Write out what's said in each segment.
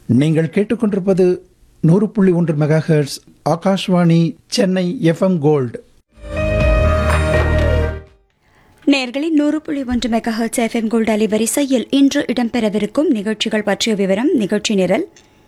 நீங்கள் கேட்டுக்கொண்டிருப்பது நூறு புள்ளி ஒன்று megahertz Akashvani Chennai FM gold நேர்களின் நூறு புள்ளி ஒன்று மெகாஹர்ட்ஸ் எஃப்எம் கோல்டு அலைவரிசையில் இன்று இடம்பெறவிருக்கும் நிகழ்ச்சிகள் பற்றிய விவரம் நிகழ்ச்சி நிரல்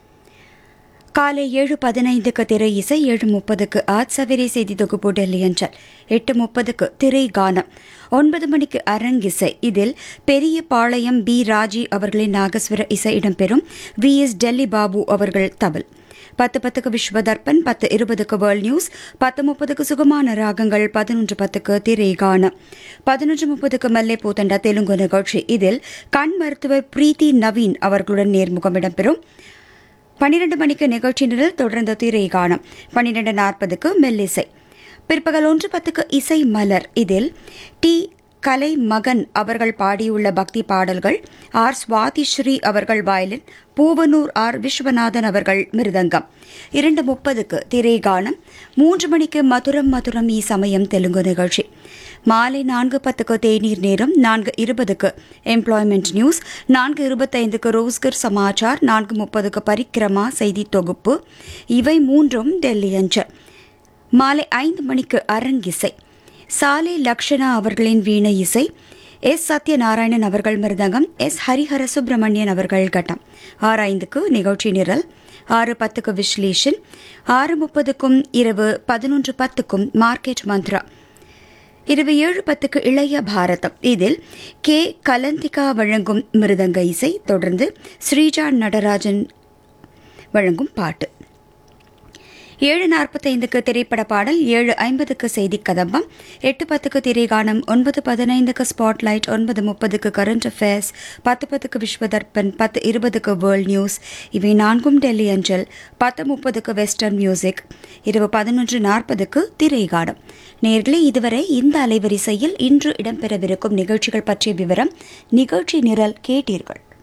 காலை ஏழு பதினைந்துக்கு திரை இசை ஏழு முப்பதுக்கு ஆட்சவரி செய்தி தொகுப்பு டெல்லி அஞ்சல் எட்டு முப்பதுக்கு திரை கானம் ஒன்பது மணிக்கு அரங்கிசை இதில் பெரிய பாளையம் பி ராஜி அவர்களின் நாகஸ்வர இசை இடம்பெறும் வி எஸ் டெல்லி பாபு அவர்கள் தபல் பத்து பத்துக்கு விஸ்வதர்ப்பன் பத்து இருபதுக்கு வேர்ல்ட் நியூஸ் பத்து முப்பதுக்கு சுகமான ராகங்கள் பதினொன்று பத்துக்கு திரை கானம் பதினொன்று முப்பதுக்கு மல்லே பூத்தண்டா தெலுங்கு நிகழ்ச்சி இதில் கண் மருத்துவர் பிரீத்தி நவீன் அவர்களுடன் நேர்முகம் இடம்பெறும் பன்னிரண்டு மணிக்கு நிகழ்ச்சி நிரல் தொடர்ந்து திரை காணும் பன்னிரண்டு நாற்பதுக்கு மெல்லிசை பிற்பகல் ஒன்று பத்துக்கு இசை மலர் இதில் டி கலை மகன் அவர்கள் பாடியுள்ள பக்தி பாடல்கள் ஆர் சுவாதி ஸ்ரீ அவர்கள் வயலின் பூவனூர் ஆர் விஸ்வநாதன் அவர்கள் மிருதங்கம் இரண்டு முப்பதுக்கு திரைகானம் மூன்று மணிக்கு மதுரம் மதுரம் ஈ சமயம் தெலுங்கு நிகழ்ச்சி மாலை நான்கு பத்துக்கு தேநீர் நேரம் நான்கு இருபதுக்கு எம்ப்ளாய்மெண்ட் நியூஸ் நான்கு இருபத்தைந்துக்கு ரோஸ்கர் சமாச்சார் நான்கு முப்பதுக்கு பரிக்கிரமா செய்தி தொகுப்பு இவை மூன்றும் டெல்லி அஞ்சு மாலை ஐந்து மணிக்கு அரங்கிசை சாலே லக்ஷனா அவர்களின் வீணை இசை எஸ் சத்யநாராயணன் அவர்கள் மிருதங்கம் எஸ் ஹரிஹர சுப்பிரமணியன் அவர்கள் கட்டம் ஆறு ஐந்துக்கு நிகழ்ச்சி நிரல் ஆறு பத்துக்கு விஸ்லேஷன் ஆறு முப்பதுக்கும் இரவு பதினொன்று பத்துக்கும் மார்க்கெட் மந்த்ரா இரவு ஏழு பத்துக்கு இளைய பாரதம் இதில் கே கலந்திகா வழங்கும் மிருதங்க இசை தொடர்ந்து ஸ்ரீஜா நடராஜன் வழங்கும் பாட்டு ஏழு நாற்பத்தைந்துக்கு திரைப்பட பாடல் ஏழு ஐம்பதுக்கு செய்தி கதம்பம் எட்டு பத்துக்கு திரைகானம் ஒன்பது பதினைந்துக்கு ஸ்பாட்லைட் ஒன்பது முப்பதுக்கு கரண்ட் அஃபேர்ஸ் பத்து பத்துக்கு விஸ்வதர்ப்பன் பத்து இருபதுக்கு வேர்ல்ட் நியூஸ் இவை நான்கும் டெல்லி அஞ்சல் பத்து முப்பதுக்கு வெஸ்டர்ன் மியூசிக் இரவு பதினொன்று நாற்பதுக்கு திரைகானம் நேர்களே இதுவரை இந்த அலைவரிசையில் இன்று இடம்பெறவிருக்கும் நிகழ்ச்சிகள் பற்றிய விவரம் நிகழ்ச்சி நிரல் கேட்டீர்கள்